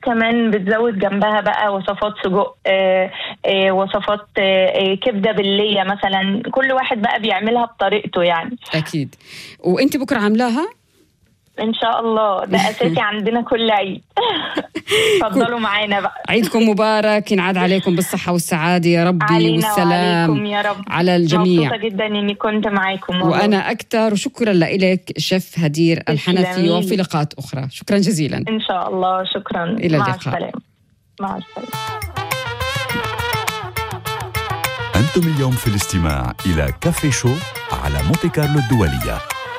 كمان بتزود جنبها بقى وصفات سجق آه، آه، وصفات آه، آه، كبده بالليه مثلا كل واحد بقى بيعملها بطريقته يعني اكيد وانت بكره عاملاها ان شاء الله ده اساسي عندنا كل عيد اتفضلوا معانا بقى عيدكم مبارك ينعاد عليكم بالصحه والسعاده يا ربي علينا والسلام وعليكم يا رب على الجميع مبسوطه جدا اني كنت معاكم والله. وانا اكثر وشكرا لك شيف هدير الحنفي تسلمي. وفي لقاءات اخرى شكرا جزيلا ان شاء الله شكرا إلى مع اللقاء. السلامه مع السلامه أنتم اليوم في الاستماع إلى كافي شو على مونتي كارلو الدولية